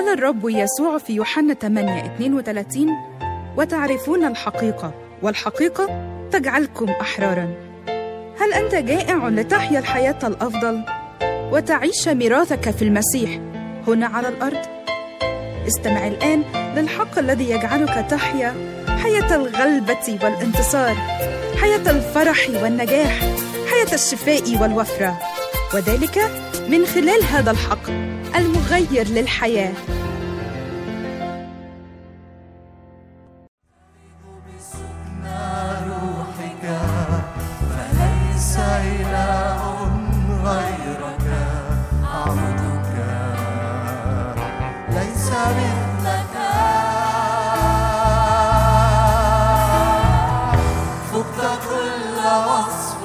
قال الرب يسوع في يوحنا 8 32 وتعرفون الحقيقة والحقيقة تجعلكم أحرارا هل أنت جائع لتحيا الحياة الأفضل وتعيش ميراثك في المسيح هنا على الأرض؟ استمع الآن للحق الذي يجعلك تحيا حياة الغلبة والانتصار حياة الفرح والنجاح حياة الشفاء والوفرة وذلك من خلال هذا الحق المغير للحياه روحك فليس إله غيرك أعبدك ليس مثلك فقت كل وصف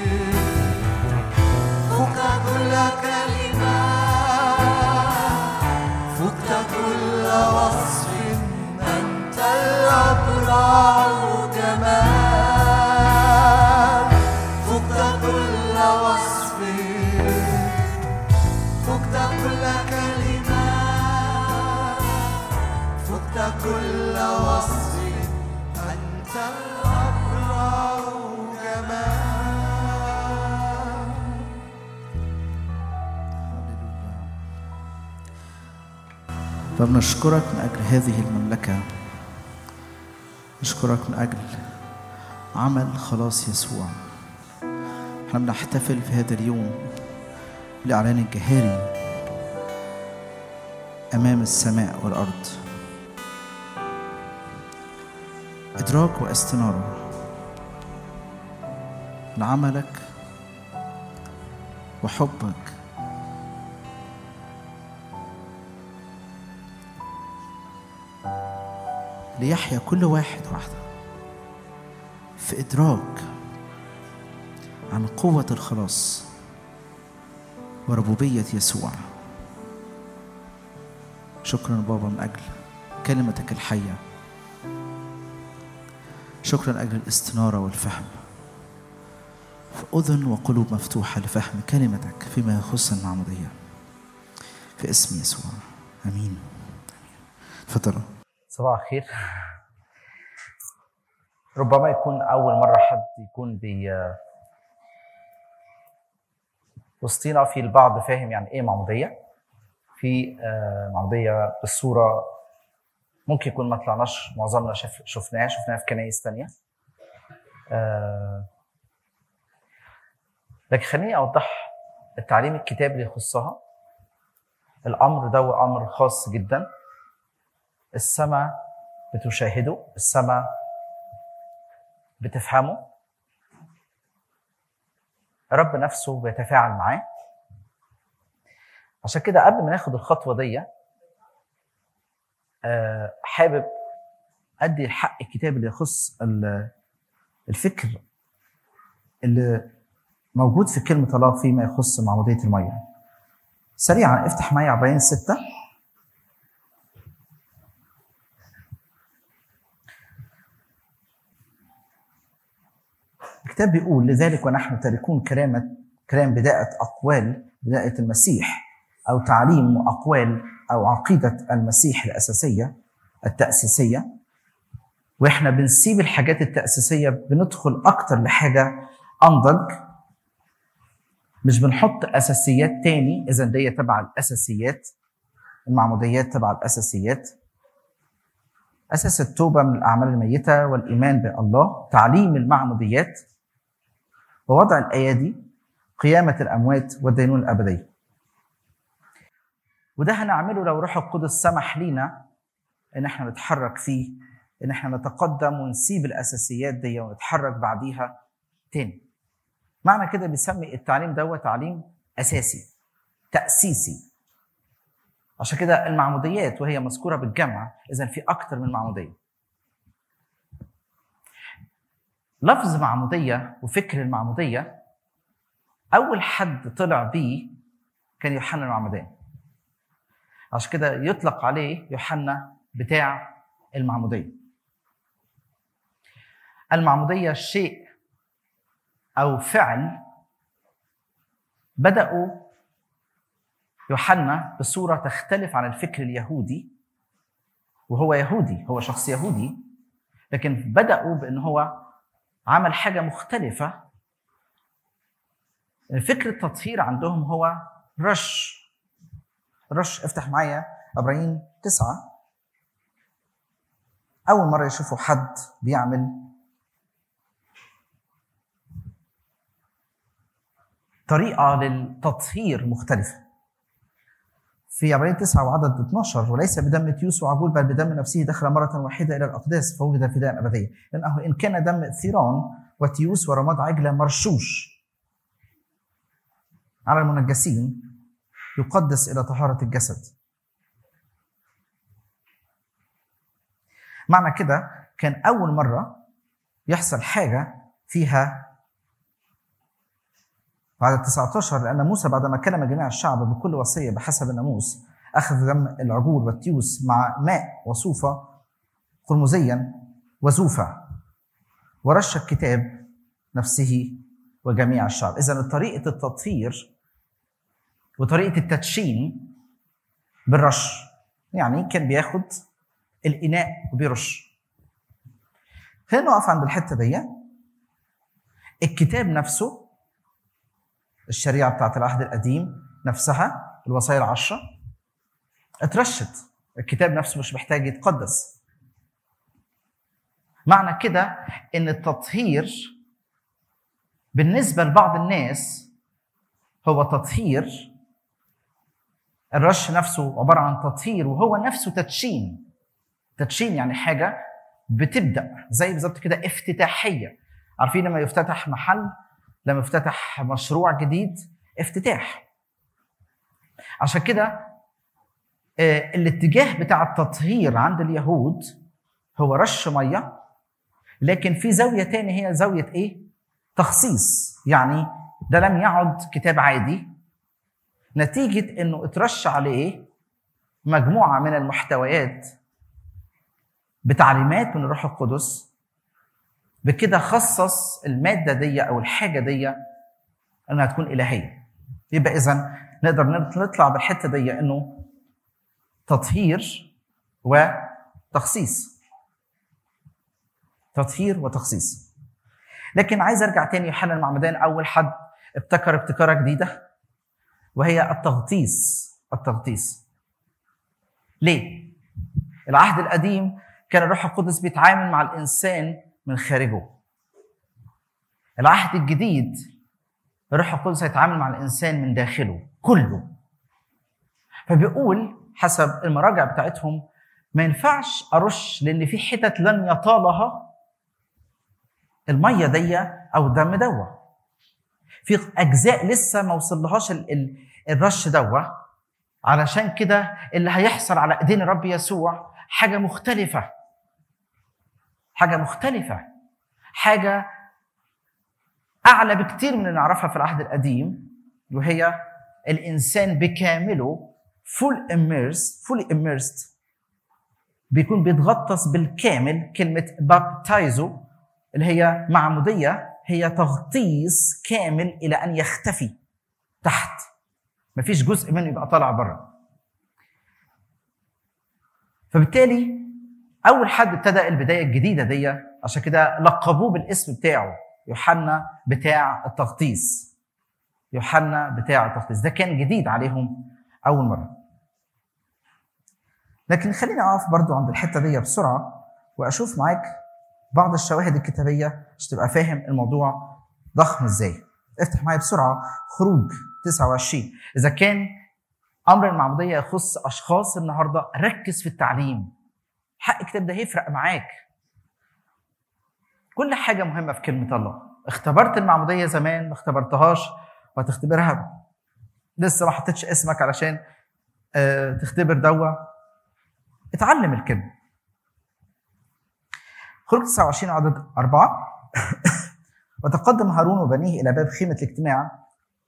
فقت كل كلمة فقت كل وصف أنت الأبرع جمال فقت كل وصف فقت كل كلمة فقت كل وصف أنت الأبرع جمال فبنشكرك من أجل هذه المملكة نشكرك من أجل عمل خلاص يسوع احنا بنحتفل في هذا اليوم بالإعلان الجهاري أمام السماء والأرض إدراك واستنارة لعملك وحبك ليحيا كل واحد واحدة في إدراك عن قوة الخلاص وربوبية يسوع شكرا بابا من أجل كلمتك الحية شكرا لأجل الاستنارة والفهم في أذن وقلوب مفتوحة لفهم كلمتك فيما يخص المعمودية في اسم يسوع أمين آمين. تفضلوا صباح الخير ربما يكون أول مرة حد يكون بي وسطينا في البعض فاهم يعني إيه معمودية في آه، معمودية بالصورة ممكن يكون ما طلعناش معظمنا شف شفناها شفناها في كنايس تانية آه، لكن خليني أوضح التعليم الكتابي اللي يخصها الأمر ده أمر خاص جدا السماء بتشاهده السماء بتفهمه رب نفسه بيتفاعل معاه عشان كده قبل ما ناخد الخطوه دي آه، حابب ادي الحق الكتاب اللي يخص ال- الفكر اللي موجود في كلمه الله فيما يخص معموديه الميه سريعا افتح معي عبرين ستة الكتاب بيقول لذلك ونحن تاركون كلامة كلام بداية أقوال بداية المسيح أو تعليم وأقوال أو عقيدة المسيح الأساسية التأسيسية وإحنا بنسيب الحاجات التأسيسية بندخل أكتر لحاجة أنضج مش بنحط أساسيات تاني إذا دي تبع الأساسيات المعموديات تبع الأساسيات أساس التوبة من الأعمال الميتة والإيمان بالله تعليم المعموديات ووضع الأيادي قيامة الأموات والدينون الأبدية وده هنعمله لو روح القدس سمح لينا إن احنا نتحرك فيه إن احنا نتقدم ونسيب الأساسيات دي ونتحرك بعديها تاني معنى كده بيسمي التعليم ده تعليم أساسي تأسيسي عشان كده المعموديات وهي مذكورة بالجمع إذا في أكتر من معمودية لفظ معمودية وفكر المعمودية أول حد طلع بيه كان يوحنا المعمدان عشان كده يطلق عليه يوحنا بتاع المعمودية المعمودية شيء أو فعل بدأوا يوحنا بصورة تختلف عن الفكر اليهودي وهو يهودي هو شخص يهودي لكن بدأوا بأن هو عمل حاجة مختلفة فكر التطهير عندهم هو رش رش افتح معايا ابراهيم تسعة أول مرة يشوفوا حد بيعمل طريقة للتطهير مختلفة في عبرين 9 وعدد 12 وليس بدم تيوس وعجول بل بدم نفسه دخل مرة واحدة إلى الأقداس فوجد فداء أبدية لأنه إن كان دم ثيران وتيوس ورماد عجلة مرشوش على المنجسين يقدس إلى طهارة الجسد معنى كده كان أول مرة يحصل حاجة فيها بعد 19 لأن موسى بعدما كلم جميع الشعب بكل وصية بحسب الناموس أخذ دم العجول والتيوس مع ماء وصوفة قرمزيا وزوفة ورش الكتاب نفسه وجميع الشعب إذا طريقة التطهير وطريقة التدشين بالرش يعني كان بياخد الإناء وبيرش خلينا نقف عند الحتة دي الكتاب نفسه الشريعة بتاعت العهد القديم نفسها الوصايا العشرة اترشت الكتاب نفسه مش محتاج يتقدس معنى كده ان التطهير بالنسبة لبعض الناس هو تطهير الرش نفسه عبارة عن تطهير وهو نفسه تدشين تدشين يعني حاجة بتبدأ زي بالظبط كده افتتاحية عارفين لما يفتتح محل لما يفتتح مشروع جديد افتتاح عشان كده آه، الاتجاه بتاع التطهير عند اليهود هو رش ميه لكن في زاويه تاني هي زاويه ايه؟ تخصيص يعني ده لم يعد كتاب عادي نتيجه انه اترش عليه مجموعه من المحتويات بتعليمات من الروح القدس بكده خصص الماده دي او الحاجه دي انها تكون الهيه يبقى اذا نقدر نطلع بالحته دي انه تطهير وتخصيص تطهير وتخصيص لكن عايز ارجع تاني يوحنا المعمدان اول حد ابتكر ابتكاره جديده وهي التغطيس التغطيس ليه العهد القديم كان الروح القدس بيتعامل مع الانسان من خارجه العهد الجديد الروح القدس هيتعامل مع الانسان من داخله كله فبيقول حسب المراجع بتاعتهم ما ينفعش ارش لان في حتت لن يطالها الميه دي او الدم دوا في اجزاء لسه ما وصلهاش ال- ال- الرش دوا علشان كده اللي هيحصل على ايدين الرب يسوع حاجه مختلفه حاجه مختلفه حاجه اعلى بكتير من اللي نعرفها في العهد القديم وهي الانسان بكامله فول immersed fully immersed بيكون بيتغطس بالكامل كلمة بابتايزو اللي هي معمودية هي تغطيس كامل إلى أن يختفي تحت مفيش جزء منه يبقى طالع بره فبالتالي أول حد ابتدى البداية الجديدة دي عشان كده لقبوه بالاسم بتاعه يوحنا بتاع التغطيس يوحنا بتاع التغطيس ده كان جديد عليهم أول مرة لكن خليني أقف برضو عند الحتة دي بسرعة وأشوف معاك بعض الشواهد الكتابية عشان تبقى فاهم الموضوع ضخم إزاي افتح معايا بسرعة خروج 29 إذا كان أمر المعمودية يخص أشخاص النهاردة ركز في التعليم حق الكتاب ده هيفرق معاك كل حاجة مهمة في كلمة الله اختبرت المعمودية زمان ما اختبرتهاش وهتختبرها لسه ما حطيتش اسمك علشان آه، تختبر دوا اتعلم الكلمة خروج 29 عدد أربعة وتقدم هارون وبنيه إلى باب خيمة الاجتماع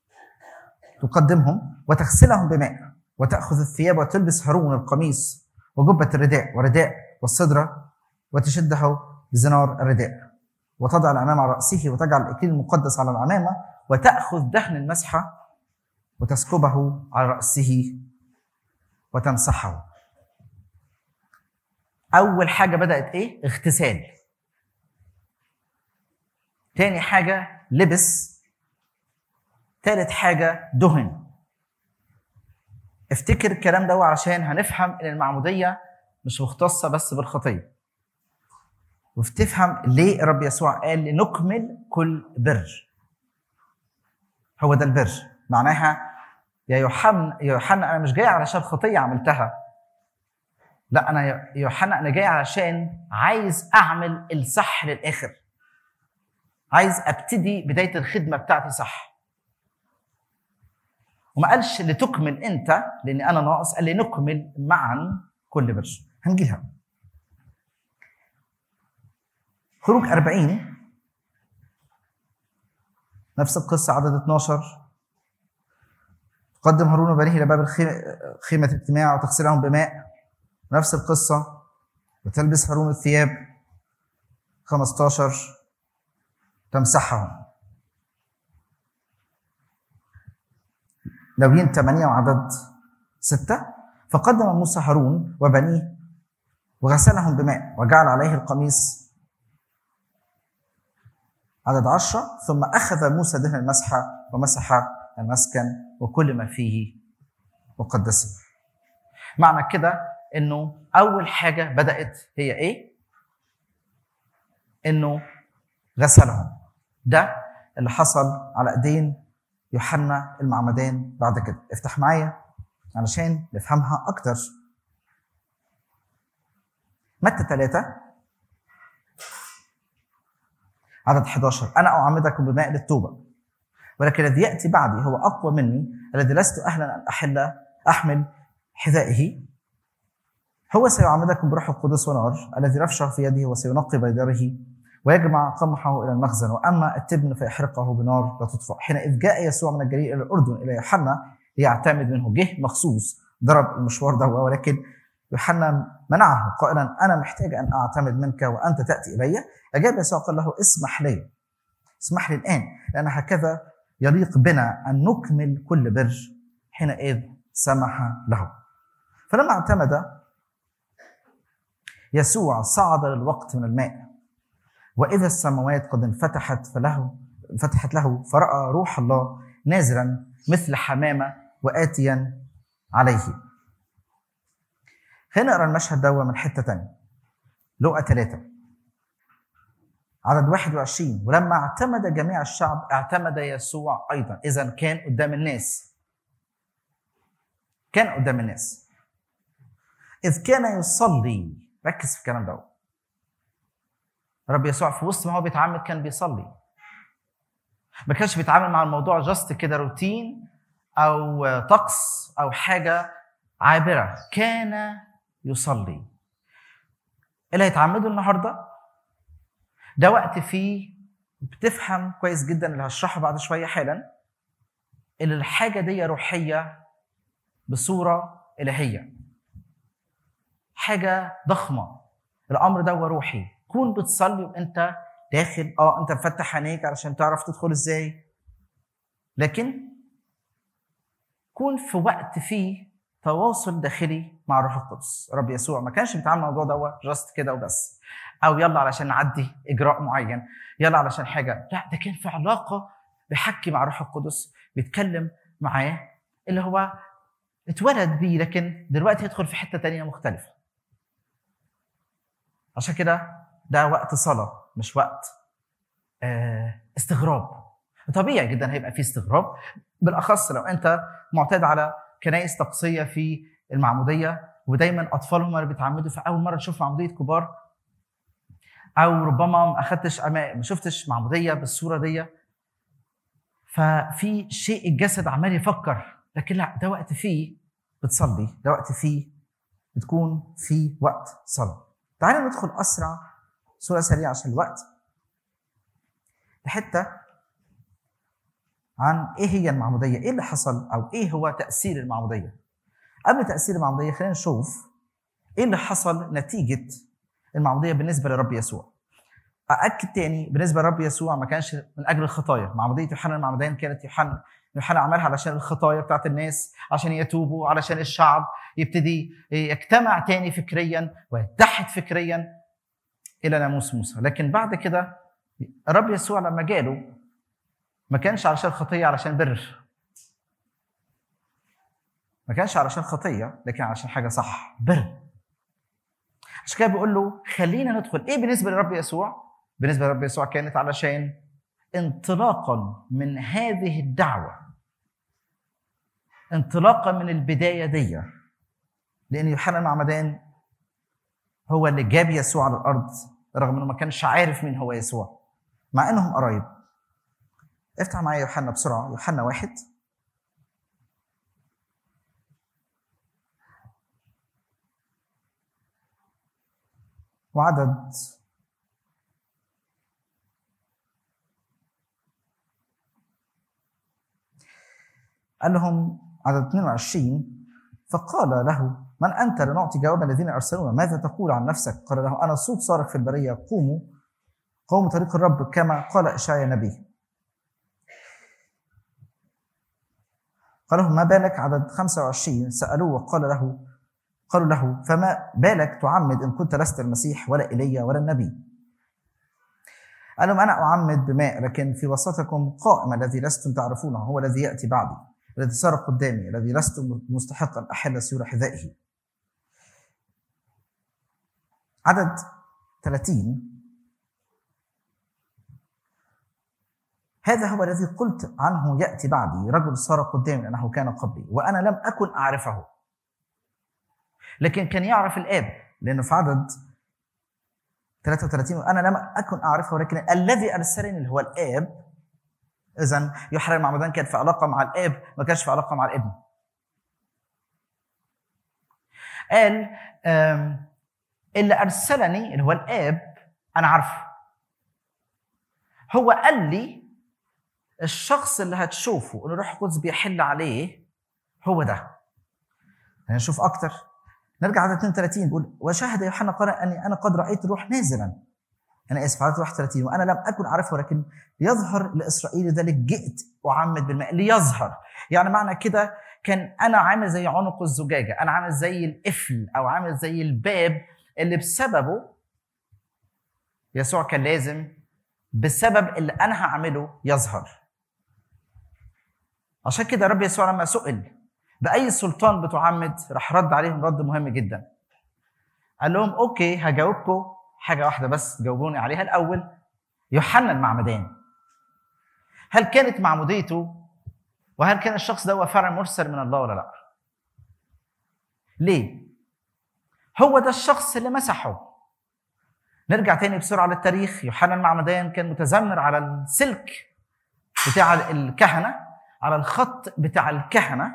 تقدمهم وتغسلهم بماء وتأخذ الثياب وتلبس هارون القميص وجبة الرداء ورداء والصدرة وتشده بزنار الرداء وتضع العمامة على رأسه وتجعل الإكليل المقدس على العمامة وتأخذ دهن المسحة وتسكبه على رأسه وتمسحه أول حاجة بدأت إيه؟ اغتسال تاني حاجة لبس تالت حاجة دهن افتكر الكلام ده علشان هنفهم ان المعمودية مش مختصة بس بالخطية وتفهم ليه الرب يسوع قال لنكمل كل بر هو ده البر معناها يا يوحنا يا يوحنا انا مش جاي علشان خطيه عملتها لا انا يا يوحنا انا جاي علشان عايز اعمل الصح للاخر عايز ابتدي بدايه الخدمه بتاعتي صح وما قالش لتكمل انت لان انا ناقص قال لي نكمل معا كل بر هنجيلها خروج 40 نفس القصة عدد 12 قدم هارون وبنيه إلى باب الخيمة- خيمة الاجتماع وتغسلهم بماء نفس القصة وتلبس هارون الثياب 15 تمسحهم لويين 8 وعدد 6 فقدم موسى هارون وبنيه وغسلهم بماء وجعل عليه القميص عدد عشرة ثم أخذ موسى دهن المسحة ومسح المسكن وكل ما فيه وقدسه معنى كده انه اول حاجه بدات هي ايه انه غسلهم ده اللي حصل على ايدين يوحنا المعمدان بعد كده افتح معايا علشان نفهمها اكتر متى ثلاثة عدد 11 أنا أعمدكم بماء للتوبة ولكن الذي يأتي بعدي هو أقوى مني الذي لست أهلا أن أحل أحمل حذائه هو سيعمدكم بروح القدس ونار الذي رفشه في يده وسينقي بيدره ويجمع قمحه الى المخزن واما التبن فيحرقه بنار لا تطفأ حينئذ جاء يسوع من الجليل الى الاردن الى يوحنا ليعتمد منه جه مخصوص ضرب المشوار ده ولكن يوحنا منعه قائلا انا محتاج ان اعتمد منك وانت تاتي الي اجاب يسوع قال له اسمح لي اسمح لي الان لان هكذا يليق بنا ان نكمل كل بر حينئذ سمح له فلما اعتمد يسوع صعد للوقت من الماء واذا السماوات قد انفتحت فله انفتحت له فراى روح الله نازلا مثل حمامه واتيا عليه خلينا نقرا المشهد ده من حته تانية لقى ثلاثة عدد 21 ولما اعتمد جميع الشعب اعتمد يسوع ايضا اذا كان قدام الناس كان قدام الناس اذ كان يصلي ركز في الكلام ده رب يسوع في وسط ما هو بيتعامل كان بيصلي ما كانش بيتعامل مع الموضوع جاست كده روتين او طقس او حاجه عابره كان يصلي اللي هيتعمدوا النهارده ده وقت فيه بتفهم كويس جدا اللي هشرحه بعد شويه حالا ان الحاجه دي روحيه بصوره الهيه حاجه ضخمه الامر ده روحي كون بتصلي وانت داخل اه انت مفتح عينيك علشان تعرف تدخل ازاي لكن كون في وقت فيه تواصل داخلي مع الروح القدس رب يسوع ما كانش بيتعامل مع الموضوع ده جاست كده وبس او يلا علشان نعدي اجراء معين يلا علشان حاجه لا ده كان في علاقه بيحكي مع الروح القدس بيتكلم معاه اللي هو اتولد بيه لكن دلوقتي يدخل في حته تانية مختلفه عشان كده ده وقت صلاه مش وقت آه، استغراب طبيعي جدا هيبقى فيه استغراب بالاخص لو انت معتاد على كنائس طقسيه في المعموديه ودايما اطفالهم اللي بيتعمدوا في اول مره تشوف معموديه كبار او ربما ما اخدتش أما- ما شفتش معموديه بالصوره دي ففي شيء الجسد عمال يفكر لكن لا ده وقت فيه بتصلي ده وقت فيه بتكون في وقت صلاه تعالوا ندخل اسرع صوره سريعه عشان الوقت لحته عن ايه هي المعموديه ايه اللي حصل او ايه هو تاثير المعموديه قبل تاثير المعموديه خلينا نشوف ايه اللي حصل نتيجه المعموديه بالنسبه لرب يسوع أأكد تاني بالنسبة لرب يسوع ما كانش من أجل الخطايا معمودية يوحنا المعمدان كانت يوحنا يوحنا عملها علشان الخطايا بتاعت الناس عشان يتوبوا علشان الشعب يبتدي يجتمع تاني فكريا ويتحد فكريا الى ناموس موسى لكن بعد كده الرب يسوع لما جاله ما كانش علشان خطيه علشان بر ما كانش علشان خطيه لكن علشان حاجه صح بر عشان كده بيقول له خلينا ندخل ايه بالنسبه للرب يسوع بالنسبه للرب يسوع كانت علشان انطلاقا من هذه الدعوه انطلاقا من البدايه دي لان يوحنا المعمدان هو اللي جاب يسوع على الارض رغم انه ما كانش عارف مين هو يسوع مع انهم قرايب افتح معايا يوحنا بسرعه يوحنا واحد وعدد قال لهم عدد 22 فقال له من انت لنعطي جواب الذين ارسلونا ماذا تقول عن نفسك؟ قال له انا صوت صارخ في البريه قوموا قوموا طريق الرب كما قال اشعيا نبي. قال لهم ما بالك عدد 25 سالوه وقال له قالوا له فما بالك تعمد ان كنت لست المسيح ولا ايليا ولا النبي. قال لهم انا اعمد بماء لكن في وسطكم قائم الذي لستم تعرفونه هو الذي ياتي بعدي الذي صار قدامي الذي لست مستحقا احل سيور حذائه. عدد 30 هذا هو الذي قلت عنه ياتي بعدي رجل صار قدامي لانه كان قبلي وانا لم اكن اعرفه لكن كان يعرف الاب لانه في عدد 33 انا لم اكن اعرفه ولكن الذي ارسلني اللي هو الاب اذا يوحنا المعمدان كان في علاقه مع الاب ما كانش في علاقه مع الابن قال آم، اللي ارسلني اللي هو الاب انا عارفه هو قال لي الشخص اللي هتشوفه ان الروح القدس بيحل عليه هو ده هنشوف اكتر نرجع عدد 32 بيقول وشهد يوحنا قال اني انا قد رايت الروح نازلا انا اسف عدد 31 وانا لم اكن اعرفه ولكن يظهر لاسرائيل ذلك جئت اعمد بالماء ليظهر يعني معنى كده كان انا عامل زي عنق الزجاجه انا عامل زي القفل او عامل زي الباب اللي بسببه يسوع كان لازم بسبب اللي انا هعمله يظهر عشان كده رب يسوع لما سئل باي سلطان بتعمد راح رد عليهم رد مهم جدا قال لهم اوكي هجاوبكم حاجه واحده بس جاوبوني عليها الاول يوحنا المعمدان هل كانت معموديته وهل كان الشخص ده هو فعلا مرسل من الله ولا لا ليه هو ده الشخص اللي مسحه نرجع تاني بسرعه للتاريخ يوحنا المعمدان كان متذمر على السلك بتاع الكهنه على الخط بتاع الكهنه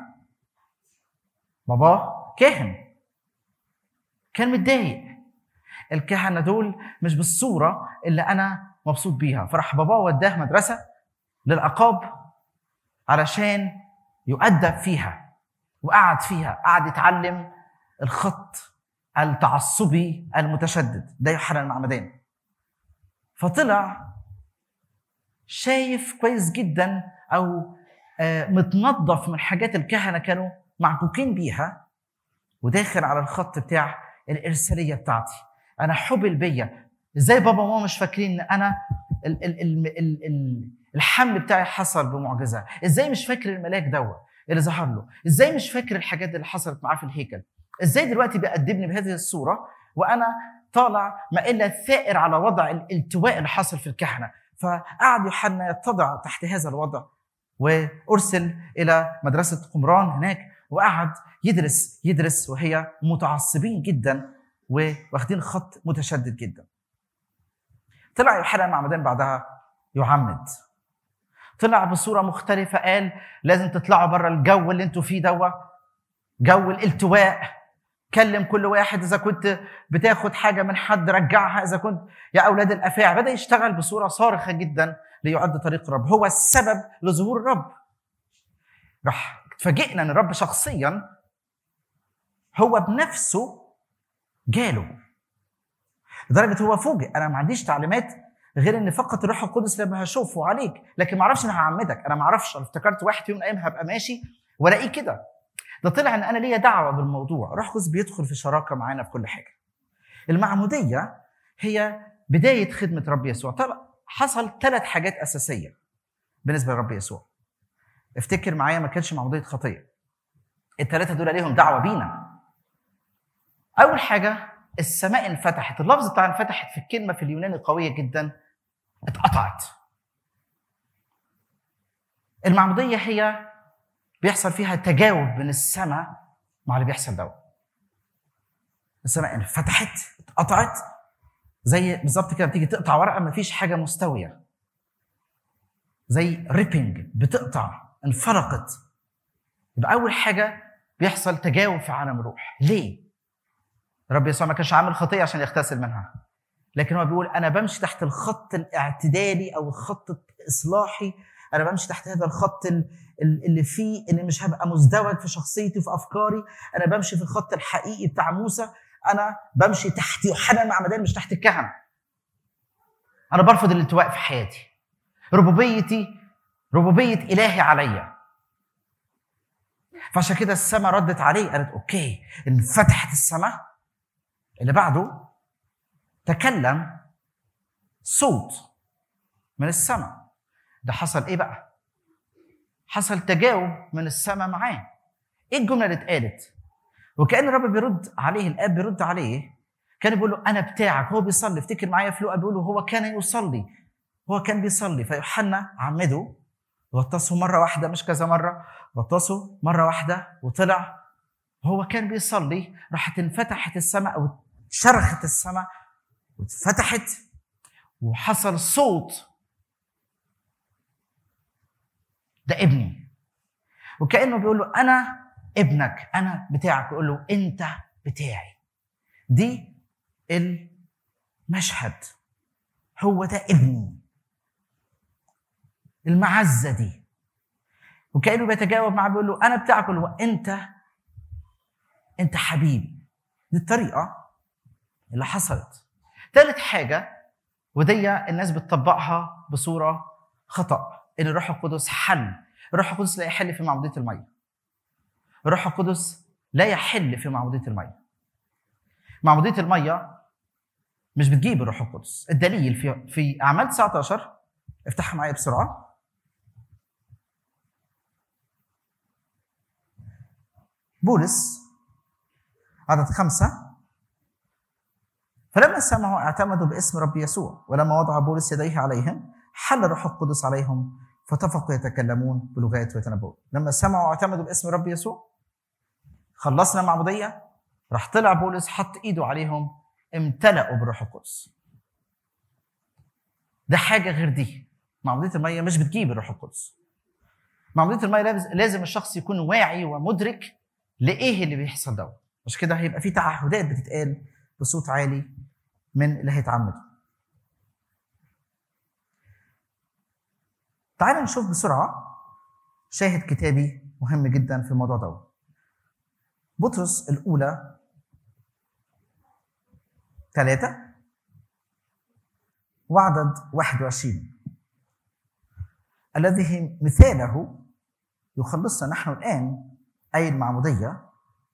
باباه كاهن كان متضايق الكهنه دول مش بالصوره اللي انا مبسوط بيها فراح باباه وداه مدرسه للعقاب علشان يؤدب فيها وقعد فيها قعد يتعلم الخط التعصبي المتشدد ده يوحنا المعمدان فطلع شايف كويس جدا او آه، متنظف من حاجات الكهنه كانوا معكوكين بيها وداخل على الخط بتاع الارساليه بتاعتي انا حبل بيا ازاي بابا وماما مش فاكرين ان انا ال ال ال ال ال الحمل بتاعي حصل بمعجزه ازاي مش فاكر الملاك دوت اللي ظهر له ازاي مش فاكر الحاجات اللي حصلت معاه في الهيكل ازاي دلوقتي بيقدمني بهذه الصوره وانا طالع ما الا ثائر على وضع الالتواء اللي حصل في الكهنه فقعد يوحنا يتضع تحت هذا الوضع وارسل الى مدرسه قمران هناك وقعد يدرس يدرس وهي متعصبين جدا واخدين خط متشدد جدا طلع يوحنا المعمدان بعدها يعمد طلع بصوره مختلفه قال لازم تطلعوا بره الجو اللي انتوا فيه دوا جو الالتواء كلم كل واحد اذا كنت بتاخد حاجه من حد رجعها اذا كنت يا اولاد الافاعي بدا يشتغل بصوره صارخه جدا ليعد طريق الرب هو السبب لظهور الرب راح اتفاجئنا ان الرب شخصيا هو بنفسه جاله لدرجه هو فوجئ انا ما عنديش تعليمات غير ان فقط الروح القدس لما هشوفه عليك لكن ما اعرفش انا هعمدك انا ما اعرفش انا افتكرت واحد في يوم من الايام هبقى ماشي والاقيه كده ده طلع ان انا ليا دعوه بالموضوع الروح القدس بيدخل في شراكه معانا في كل حاجه المعموديه هي بدايه خدمه رب يسوع طلع حصل ثلاث حاجات اساسيه بالنسبه لرب يسوع افتكر معايا ما كانش معموديه خطيه الثلاثه دول ليهم دعوه بينا اول حاجه السماء انفتحت اللفظ بتاع انفتحت في الكلمه في اليوناني قويه جدا اتقطعت المعموديه هي بيحصل فيها تجاوب من السماء مع اللي بيحصل دوت السماء انفتحت اتقطعت زي بالظبط كده بتيجي تقطع ورقه مفيش حاجه مستويه زي ريبنج بتقطع انفرقت يبقى اول حاجه بيحصل تجاوب في عالم الروح ليه رب يسوع ما كانش عامل خطيه عشان يغتسل منها لكن هو بيقول انا بمشي تحت الخط الاعتدالي او الخط الاصلاحي انا بمشي تحت هذا الخط ال- ال- اللي فيه ان مش هبقى مزدوج في شخصيتي وفي افكاري انا بمشي في الخط الحقيقي بتاع موسى انا بمشي تحت يوحنا المعمدان مش تحت الكهنه انا برفض الالتواء في حياتي ربوبيتي ربوبيه الهي عليا فعشان كده السماء ردت عليه قالت اوكي انفتحت السماء اللي بعده تكلم صوت من السماء ده حصل ايه بقى حصل تجاوب من السماء معاه ايه الجمله اللي اتقالت وكان الرب بيرد عليه الاب بيرد عليه كان بيقول له انا بتاعك هو بيصلي افتكر معايا في لوقا بيقول له هو كان يصلي هو كان بيصلي فيوحنا عمده غطسه مره واحده مش كذا مره غطسه مره واحده وطلع هو كان بيصلي راحت انفتحت السماء او شرخت السماء واتفتحت وحصل صوت ده ابني وكانه بيقول له انا ابنك انا بتاعك يقول له انت بتاعي دي المشهد هو ده ابني المعزه دي وكانه بيتجاوب معاه بيقول له انا بتاعك يقول له انت انت حبيبي دي الطريقه اللي حصلت ثالث حاجه ودي الناس بتطبقها بصوره خطا ان الروح القدس حل الروح القدس لا يحل في معموديه الميه الروح القدس لا يحل في معموديه الميه معموديه الميه مش بتجيب الروح القدس الدليل في في اعمال 19 افتحها معايا بسرعه بولس عدد خمسة فلما سمعوا اعتمدوا باسم رب يسوع ولما وضع بولس يديه عليهم حل الروح القدس عليهم فاتفقوا يتكلمون بلغات ويتنبؤون لما سمعوا واعتمدوا باسم رب يسوع خلصنا معمودية راح طلع بولس حط ايده عليهم امتلأوا بالروح القدس ده حاجة غير دي معمودية المية مش بتجيب الروح القدس معمودية المية لازم- لازم الشخص يكون واعي ومدرك لإيه اللي بيحصل ده مش كده هيبقى في تعهدات بتتقال بصوت عالي من اللي هيتعمد تعال نشوف بسرعة شاهد كتابي مهم جدا في الموضوع ده بطرس الأولى ثلاثة وعدد 21 الذي مثاله يخلصنا نحن الآن أي المعمودية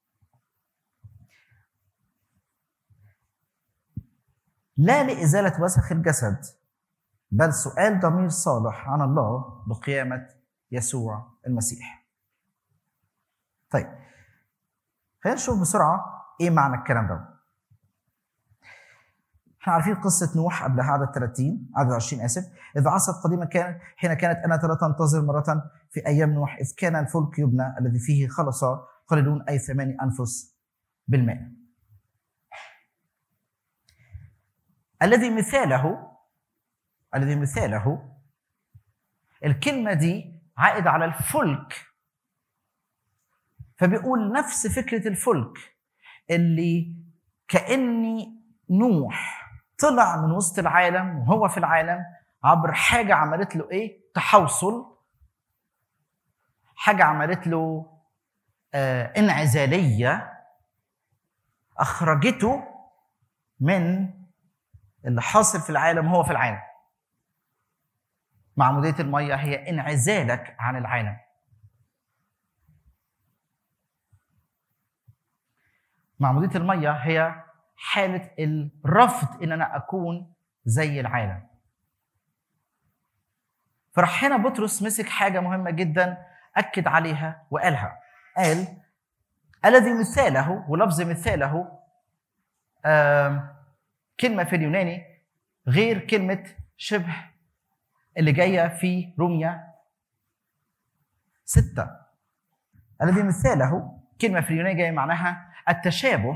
لا لإزالة وسخ الجسد بل سؤال ضمير صالح عن الله بقيامة يسوع المسيح طيب خلينا نشوف بسرعة إيه معنى الكلام ده احنا عارفين قصة نوح قبلها عدد 30 عدد 20 آسف إذا عصت قديما كان حين كانت أنا لا تنتظر مرة في أيام نوح إذ كان الفلك يبنى الذي فيه خلص قليلون أي ثماني أنفس بالماء الذي مثاله الذي مثاله الكلمة دي عائد على الفلك فبيقول نفس فكرة الفلك اللي كأني نوح طلع من وسط العالم وهو في العالم عبر حاجة عملت له إيه؟ تحوصل حاجة عملت له آه انعزالية أخرجته من اللي حاصل في العالم وهو في العالم معمودية المية هي انعزالك عن العالم معمودية المية هي حالة الرفض إن أنا أكون زي العالم فراح هنا بطرس مسك حاجة مهمة جدا أكد عليها وقالها قال الذي مثاله ولفظ مثاله آم، كلمة في اليوناني غير كلمة شبه اللي جاية في روميا ستة الذي مثاله كلمة في اليوناني جاية معناها التشابه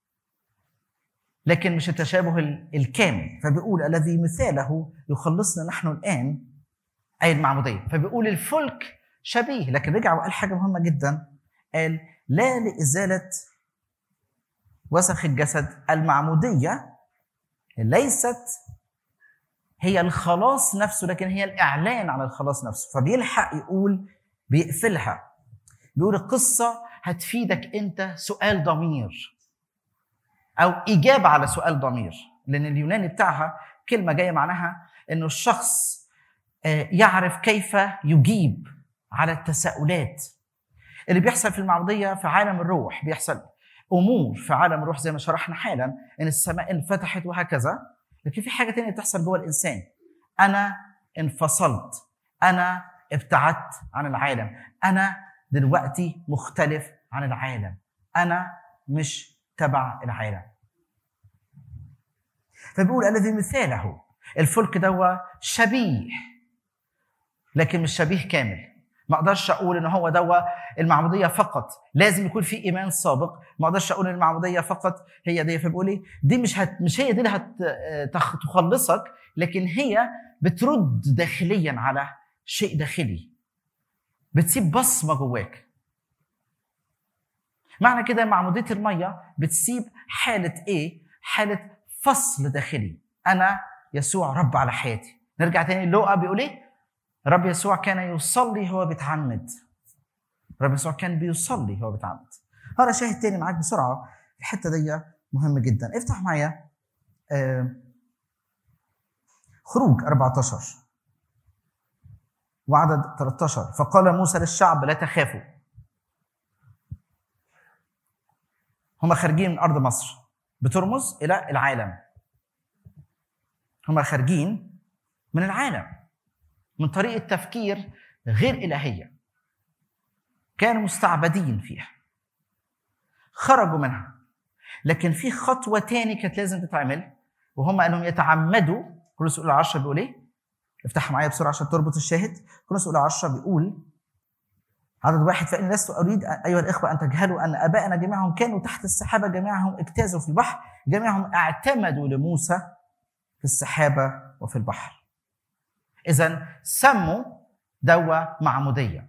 لكن مش التشابه ال- الكامل فبيقول الذي مثاله يخلصنا نحن الآن أي المعمودية فبيقول الفلك شبيه لكن رجع وقال حاجة مهمة جدا قال لا لإزالة وسخ الجسد المعمودية ليست هي الخلاص نفسه لكن هي الإعلان عن الخلاص نفسه فبيلحق يقول بيقفلها بيقول القصة هتفيدك أنت سؤال ضمير أو إجابة على سؤال ضمير لأن اليوناني بتاعها كلمة جاية معناها إنه الشخص آه، يعرف كيف يجيب على التساؤلات اللي بيحصل في المعمودية في عالم الروح بيحصل أمور في عالم الروح زي ما شرحنا حالا إن السماء انفتحت وهكذا لكن في حاجة تانية بتحصل جوه الإنسان أنا انفصلت أنا ابتعدت عن العالم أنا دلوقتي مختلف عن العالم أنا مش تبع العالم فبيقول الذي مثاله الفلك دوا شبيه لكن مش شبيه كامل ما اقدرش اقول ان هو دوا المعموديه فقط لازم يكون في ايمان سابق ما اقدرش اقول ان المعموديه فقط هي دي فبقول ايه دي مش هت مش هي دي اللي هتخلصك لكن هي بترد داخليا على شيء داخلي بتسيب بصمه جواك معنى كده معموديه الميه بتسيب حاله ايه حاله فصل داخلي انا يسوع رب على حياتي نرجع تاني لوقا بيقول ايه رب يسوع كان يصلي هو بيتعمد رب يسوع كان بيصلي هو بيتعمد هذا شاهد تاني معاك بسرعه الحته دي مهمه جدا افتح معايا آه خروج 14 وعدد 13 فقال موسى للشعب لا تخافوا هم خارجين من ارض مصر بترمز الى العالم هم خارجين من العالم من طريقه تفكير غير الهيه كانوا مستعبدين فيها خرجوا منها لكن في خطوه تاني كانت لازم تتعمل وهم انهم يتعمدوا كورنثوس الاولى 10 بيقول ايه؟ افتحها معايا بسرعه عشان تربط الشاهد كورنثوس الاولى 10 بيقول عدد واحد فإن لست أريد أيها الإخوة أن تجهلوا أن آباءنا جميعهم كانوا تحت السحابة جميعهم اجتازوا في البحر جميعهم اعتمدوا لموسى في السحابة وفي البحر إذا سموا دوا معمودية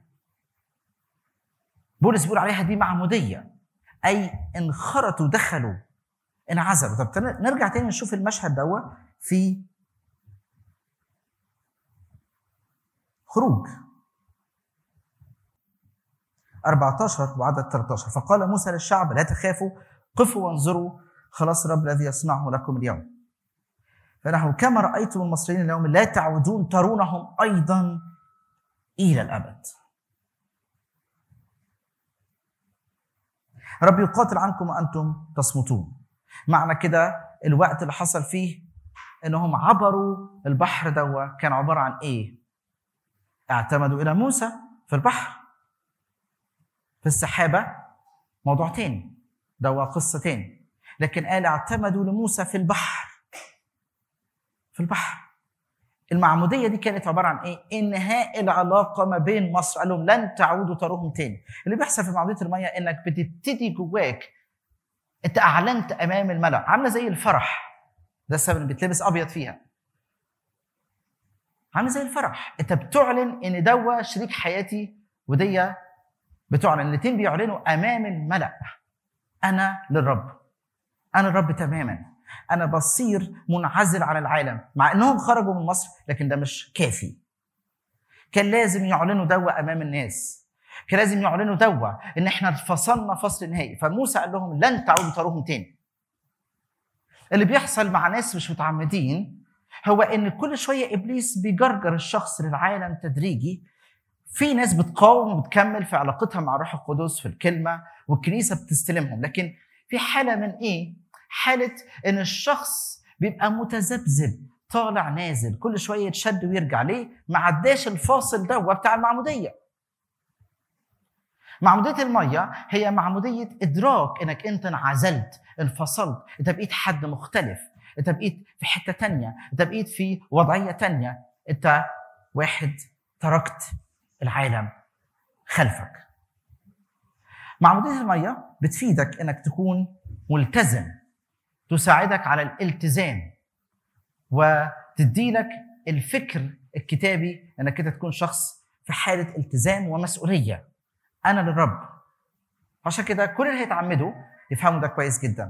بولس بيقول عليها دي معمودية أي انخرطوا دخلوا انعزلوا طب نرجع تاني نشوف المشهد دوا في خروج 14 وعدد 13 فقال موسى للشعب لا تخافوا قفوا وانظروا خلاص الرب الذي يصنعه لكم اليوم فنحن كما رأيتم المصريين اليوم لا تعودون ترونهم أيضا إلى الأبد رب يقاتل عنكم وأنتم تصمتون معنى كده الوقت اللي حصل فيه انهم عبروا البحر دوا كان عباره عن ايه؟ اعتمدوا الى موسى في البحر في السحابه موضوع تاني دوا قصه تاني لكن قال اعتمدوا لموسى في البحر في البحر المعمودية دي كانت عبارة عن إيه؟ إنهاء العلاقة ما بين مصر، قال لهم لن تعودوا تروهم تاني. اللي بيحصل في معمودية المية إنك بتبتدي جواك أنت أعلنت أمام الملأ، عاملة زي الفرح. ده السبب اللي بيتلبس أبيض فيها. عامل زي الفرح، أنت بتعلن إن دوا شريك حياتي ودي بتعلن، الاتنين بيعلنوا أمام الملأ. أنا للرب. أنا الرب تماما. انا بصير منعزل عن العالم مع انهم خرجوا من مصر لكن ده مش كافي كان لازم يعلنوا دوا امام الناس كان لازم يعلنوا دوا ان احنا فصلنا فصل نهائي فموسى قال لهم لن تعودوا تروهم تاني اللي بيحصل مع ناس مش متعمدين هو ان كل شويه ابليس بيجرجر الشخص للعالم تدريجي في ناس بتقاوم وبتكمل في علاقتها مع الروح القدس في الكلمه والكنيسه بتستلمهم لكن في حاله من ايه حاله ان الشخص بيبقى متذبذب طالع نازل كل شويه يتشد ويرجع ليه ما عداش الفاصل ده بتاع المعموديه معمودية المية هي معمودية إدراك إنك أنت انعزلت انفصلت أنت بقيت حد مختلف أنت بقيت في حتة تانية أنت بقيت في وضعية تانية أنت واحد تركت العالم خلفك معمودية المية بتفيدك إنك تكون ملتزم تساعدك على الالتزام وتديلك الفكر الكتابي انك انت تكون شخص في حاله التزام ومسؤوليه انا للرب عشان كده كل اللي هيتعمدوا يفهموا ده كويس جدا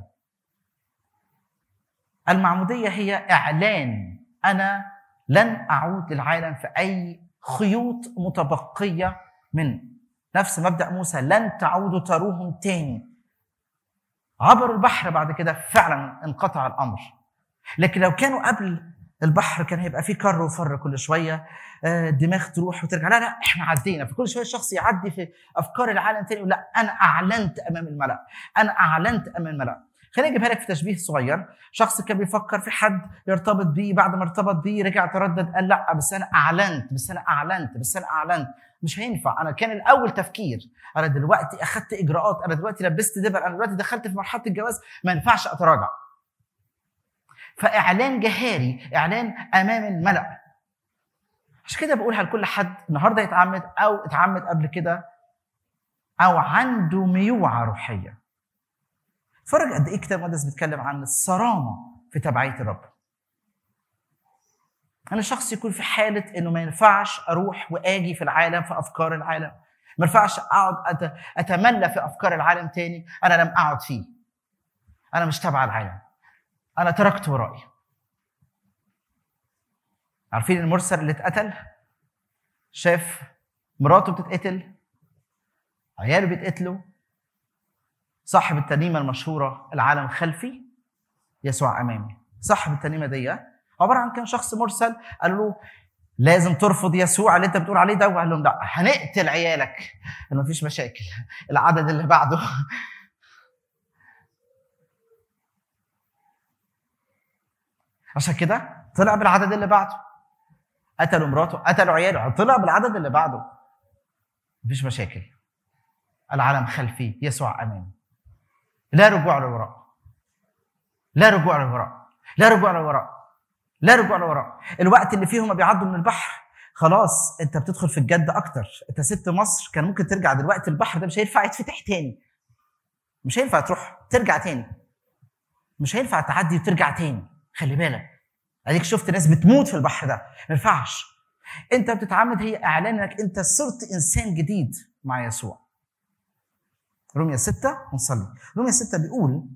المعموديه هي اعلان انا لن اعود للعالم في اي خيوط متبقيه منه نفس مبدا موسى لن تعودوا تروهم تاني عبروا البحر بعد كده فعلا انقطع الامر لكن لو كانوا قبل البحر كان هيبقى فيه كر وفر كل شويه آه، الدماغ تروح وترجع لا لا احنا عدينا فكل شويه الشخص يعدي في افكار العالم تاني لا انا اعلنت امام الملا انا اعلنت امام الملا خليني اجيبها لك في تشبيه صغير شخص كان بيفكر في حد يرتبط بيه بعد ما ارتبط بيه رجع تردد قال لا بس انا اعلنت بس انا اعلنت بس انا اعلنت مش هينفع انا كان الاول تفكير انا دلوقتي اخدت اجراءات انا دلوقتي لبست دبر انا دلوقتي دخلت في مرحله الجواز ما ينفعش اتراجع فاعلان جهاري اعلان امام الملا عشان كده بقولها لكل حد النهارده يتعمد او اتعمد قبل كده او عنده ميوعه روحيه اتفرج قد ايه الكتاب المقدس بيتكلم عن الصرامه في تبعيه الرب انا شخص يكون في حاله انه ما ينفعش اروح واجي في العالم في افكار العالم ما ينفعش اقعد أت- اتملى في افكار العالم تاني انا لم اقعد فيه انا مش تبع العالم انا تركت ورائي عارفين المرسل اللي اتقتل شاف مراته بتتقتل عياله بيتقتلوا صاحب الترنيمه المشهوره العالم خلفي يسوع امامي صاحب الترنيمه دي عباره عن كان شخص مرسل قالوا له لازم ترفض يسوع اللي انت بتقول عليه ده وقال لهم لا هنقتل عيالك ما فيش مشاكل العدد اللي بعده عشان كده طلع بالعدد اللي بعده قتلوا مراته قتلوا عياله طلع بالعدد اللي بعده مفيش مشاكل العالم خلفي يسوع امامي لا رجوع للوراء لا رجوع للوراء لا رجوع للوراء لا رجوع للوراء الوقت اللي فيه هما بيعدوا من البحر خلاص انت بتدخل في الجد اكتر انت سبت مصر كان ممكن ترجع دلوقتي البحر ده مش هينفع يتفتح تاني مش هينفع تروح ترجع تاني مش هينفع تعدي وترجع تاني خلي بالك اديك شفت ناس بتموت في البحر ده ما ينفعش انت بتتعمد هي اعلان انك انت صرت انسان جديد مع يسوع رومية ستة ونصلي رومية ستة بيقول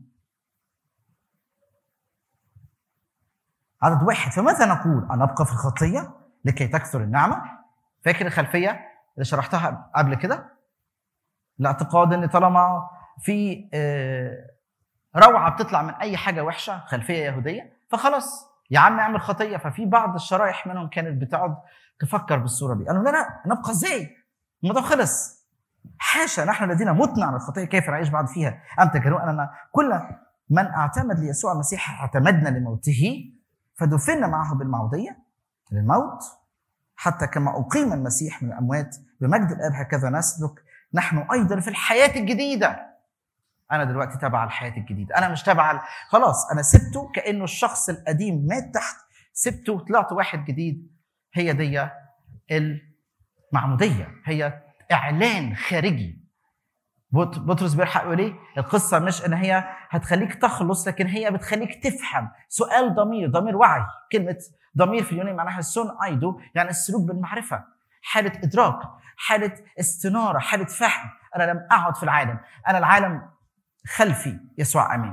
عدد واحد فماذا نقول أن نبقى في الخطية لكي تكثر النعمة فاكر الخلفية اللي شرحتها قبل كده الاعتقاد ان طالما في آه، روعة بتطلع من أي حاجة وحشة خلفية يهودية فخلاص يا عم اعمل خطية ففي بعض الشرايح منهم كانت بتقعد تفكر بالصورة دي قالوا لا لا نبقى ازاي الموضوع خلص حاشا نحن الذين متنا على الخطيه كيف نعيش بعد فيها ام تجهلون اننا كل من اعتمد ليسوع المسيح اعتمدنا لموته فدفنا معه بالمعوديه للموت حتى كما اقيم المسيح من الاموات بمجد الاب هكذا نسلك نحن ايضا في الحياه الجديده انا دلوقتي تبع الحياه الجديده انا مش تبع ال- خلاص انا سبته كانه الشخص القديم مات تحت سبته وطلعت واحد جديد هي دي المعموديه هي اعلان خارجي بط- بطرس بيلحق يقول ايه؟ القصه مش ان هي هتخليك تخلص لكن هي بتخليك تفهم سؤال ضمير ضمير وعي كلمه ضمير في اليوناني معناها سون ايدو يعني السلوك بالمعرفه حاله ادراك حاله استناره حاله فهم انا لم اقعد في العالم انا العالم خلفي يسوع امين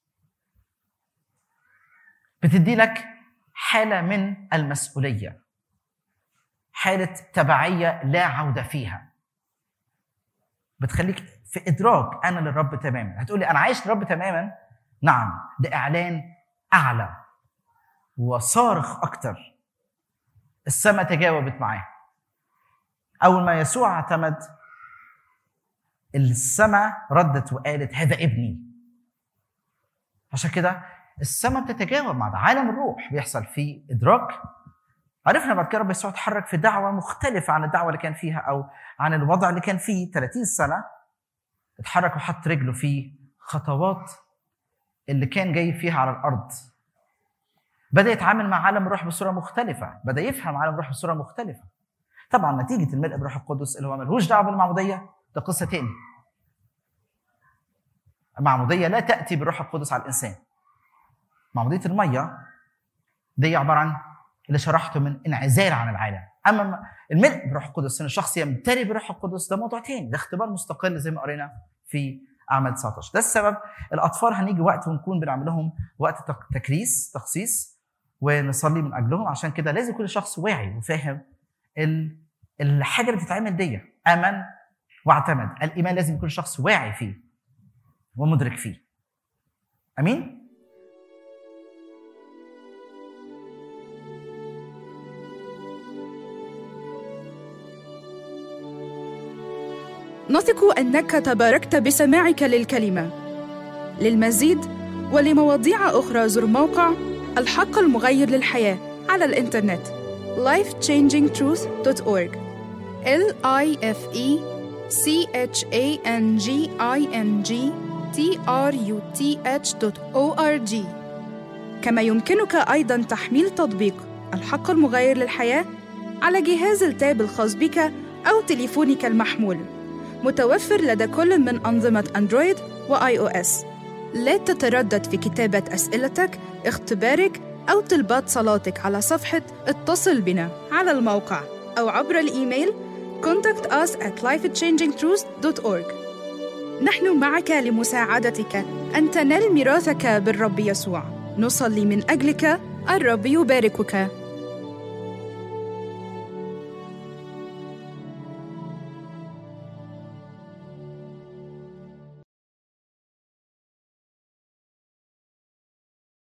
بتدي لك حاله من المسؤوليه حاله تبعيه لا عوده فيها بتخليك في ادراك انا للرب تماما هتقولي انا عايش للرب تماما نعم ده اعلان اعلى وصارخ اكتر السماء تجاوبت معاه اول ما يسوع اعتمد السماء ردت وقالت هذا ابني عشان كده السماء بتتجاوب مع ده عالم الروح بيحصل فيه ادراك عرفنا بعد كده رب يسوع اتحرك في دعوه مختلفه عن الدعوه اللي كان فيها او عن الوضع اللي كان فيه 30 سنه اتحرك وحط رجله في خطوات اللي كان جاي فيها على الارض بدا يتعامل مع عالم الروح بصوره مختلفه بدا يفهم عالم الروح بصوره مختلفه طبعا نتيجه الملء بالروح القدس اللي هو ملهوش دعوه بالمعموديه ده قصه تاني المعموديه لا تاتي بالروح القدس على الانسان معموديه الميه دي عباره عن اللي شرحته من انعزال عن العالم اما الملء بالروح القدس ان الشخص يمتلئ بالروح القدس ده موضوع تاني ده اختبار مستقل زي ما قرينا في اعمال 19 ده السبب الاطفال هنيجي وقت ونكون بنعمل لهم وقت تك- تكريس تخصيص ونصلي من اجلهم عشان كده لازم كل شخص واعي وفاهم ال- الحاجه اللي بتتعمل دي امن واعتمد الايمان لازم يكون شخص واعي فيه ومدرك فيه امين نثق انك تباركت بسماعك للكلمه للمزيد ولمواضيع اخرى زر موقع الحق المغير للحياه على الانترنت lifechangingtruth.org l i f e c h a n g i n g t r u t h o r g كما يمكنك ايضا تحميل تطبيق الحق المغير للحياه على جهاز التاب الخاص بك او تليفونك المحمول متوفر لدى كل من أنظمة أندرويد وآي أو إس. لا تتردد في كتابة أسئلتك، اختبارك أو طلبات صلاتك على صفحة اتصل بنا على الموقع أو عبر الإيميل contact us at lifechangingtruth.org نحن معك لمساعدتك أن تنال ميراثك بالرب يسوع نصلي من أجلك الرب يباركك